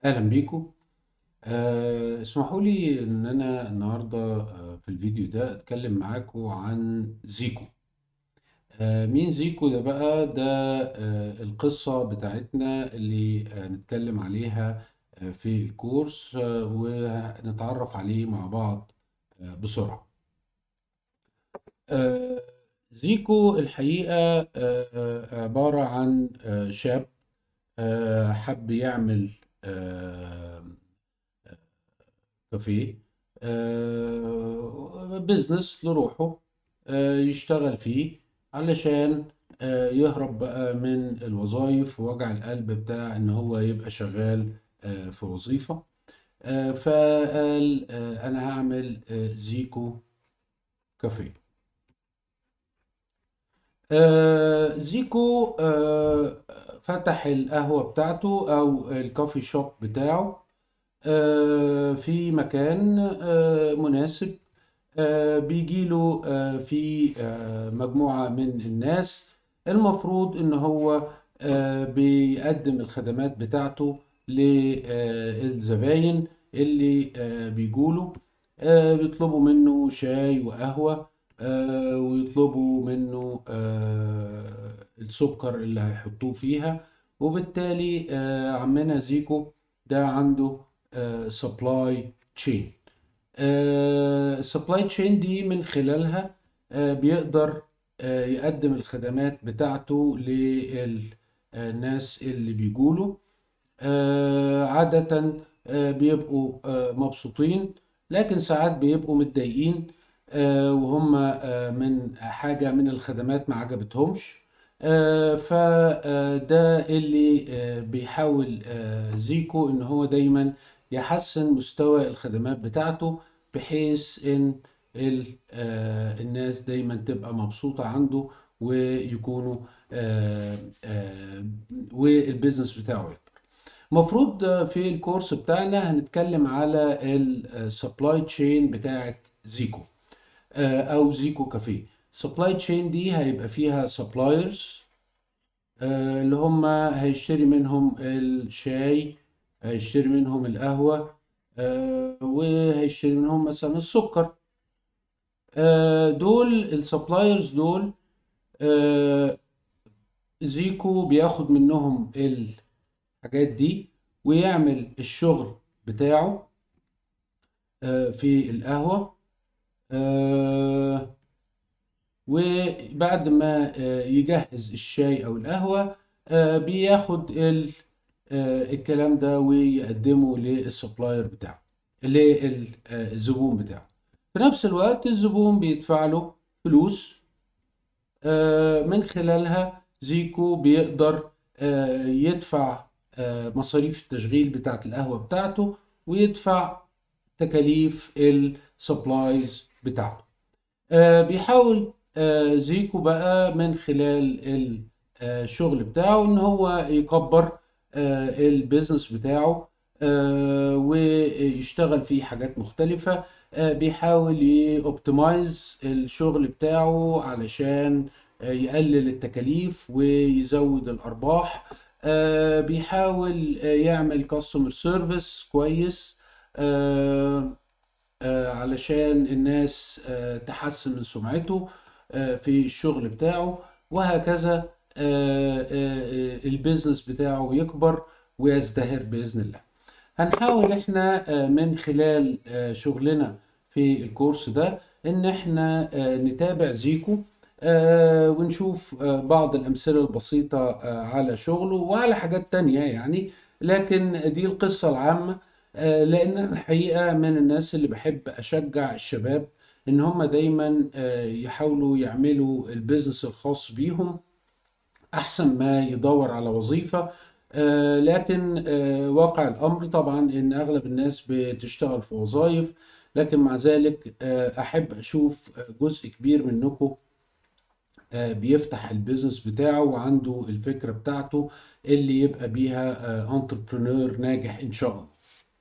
اهلا بيكم آه اسمحوا لي ان انا النهارده آه في الفيديو ده اتكلم معاكم عن زيكو آه مين زيكو ده بقى ده آه القصة بتاعتنا اللي آه نتكلم عليها آه في الكورس آه ونتعرف عليه مع بعض آه بسرعة آه زيكو الحقيقة آه آه عبارة عن آه شاب آه حب يعمل آه كافيه آه، بيزنس لروحه آه، يشتغل فيه علشان آه، يهرب بقى من الوظائف ووجع القلب بتاع ان هو يبقى شغال آه، في وظيفة آه، فقال آه، انا هعمل آه، زيكو كافيه آه، زيكو آه، فتح القهوة بتاعته او الكافي شوب بتاعه آه، في مكان آه، مناسب آه، بيجيله آه، في آه، مجموعة من الناس المفروض إن هو آه، بيقدم الخدمات بتاعته للزباين اللي آه، بيجوله آه، بيطلبوا منه شاي وقهوة آه، ويطلبوا منه آه، السكر اللي هيحطوه فيها وبالتالي آه، عمنا زيكو ده عنده سبلاي تشين السبلاي تشين دي من خلالها آه، بيقدر آه، يقدم الخدمات بتاعته للناس اللي بيجوله آه، عادة آه، بيبقوا آه، مبسوطين لكن ساعات بيبقوا متضايقين آه، وهم آه، من حاجة من الخدمات ما عجبتهمش آه، فده اللي آه، بيحاول آه، زيكو ان هو دايما يحسن مستوى الخدمات بتاعته بحيث ان ال- آه، الناس دايما تبقى مبسوطة عنده ويكونوا آه، آه، والبيزنس بتاعه يكبر المفروض في الكورس بتاعنا هنتكلم على السبلاي تشين بتاعت زيكو آه، او زيكو كافيه سبلاي تشين دي هيبقى فيها سبلايرز اللي هم هيشتري منهم الشاي هيشتري منهم القهوة آه، وهيشتري منهم مثلا السكر آه، دول السبلايرز دول آه، زيكو بياخد منهم الحاجات دي ويعمل الشغل بتاعه آه، في القهوة آه، وبعد ما آه، يجهز الشاي او القهوة آه، بياخد ال- آه، الكلام ده ويقدمه للسبلاير بتاعه للزبون بتاعه في نفس الوقت الزبون بيدفع له فلوس آه، من خلالها زيكو بيقدر آه، يدفع آه، مصاريف التشغيل بتاعت القهوة بتاعته ويدفع تكاليف السبلايز بتاعته آه، بيحاول آه، زيكو بقى من خلال الشغل بتاعه ان هو يكبر آه، البيزنس بتاعه آه، ويشتغل فيه حاجات مختلفة آه، بيحاول يوبتمايز الشغل بتاعه علشان آه، يقلل التكاليف ويزود الأرباح آه، بيحاول آه، يعمل كاستمر سيرفيس كويس آه، آه، علشان الناس آه، تحسن من سمعته آه، في الشغل بتاعه وهكذا آه، آه، آه، البيزنس بتاعه يكبر ويزدهر بإذن الله هنحاول احنا آه، من خلال آه، شغلنا في الكورس ده ان احنا آه، نتابع زيكو آه، ونشوف آه، بعض الأمثلة البسيطة آه، على شغله وعلى حاجات تانية يعني لكن دي القصة العامة آه، لأن أنا الحقيقة من الناس اللي بحب أشجع الشباب إن هم دايما آه، يحاولوا يعملوا البيزنس الخاص بيهم أحسن ما يدور على وظيفة آه، لكن آه، واقع الأمر طبعا إن أغلب الناس بتشتغل في وظائف لكن مع ذلك آه، أحب أشوف جزء كبير منكم آه، بيفتح البيزنس بتاعه وعنده الفكرة بتاعته اللي يبقى بيها انتربرنور ناجح إن شاء الله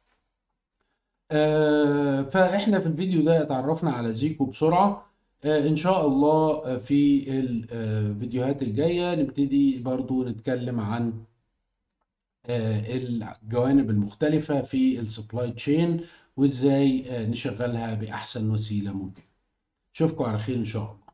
آه، فإحنا في الفيديو ده اتعرفنا على زيكو بسرعة آه، إن شاء الله آه، في الفيديوهات الجاية نبتدي برضو نتكلم عن آه، الجوانب المختلفة في السبلاي تشين وازاي آه، نشغلها بأحسن وسيلة ممكن اشوفكم على خير ان شاء الله